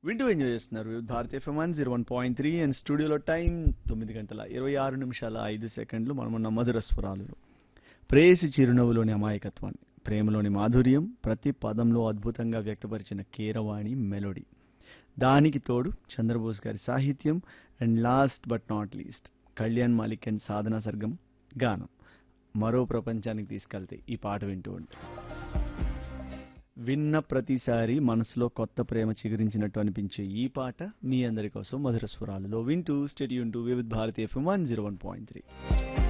వింటూ ఎంజాయ్ చేస్తున్నారు Bharat FM one zero one point three and స్టూడియోలో టైం తొమ్మిది గంటల ఇరవై ఆరు నిమిషాల ఐదు సెకండ్లు మనమున్న మధుర స్వరాలు ప్రేయసి చిరునవ్వులోని అమాయకత్వాన్ని ప్రేమలోని మాధుర్యం ప్రతి పదంలో అద్భుతంగా వ్యక్తపరిచిన కీరవాణి మెలోడీ దానికి తోడు చంద్రబోస్ గారి సాహిత్యం and last but not least Kalyan Malik and Sadhana Sargam గానం మరో ప్రపంచానికి తీసుకెళ్తే ఈ పాట వింటూ ఉంటే విన్న ప్రతిసారి మనసులో కొత్త ప్రేమ చిగురించినట్టు అనిపించే ఈ పాట మీ అందరి కోసం మధుర స్వరాలలో వింటూ stay tuned to Vividh Bharati FM one zero one point three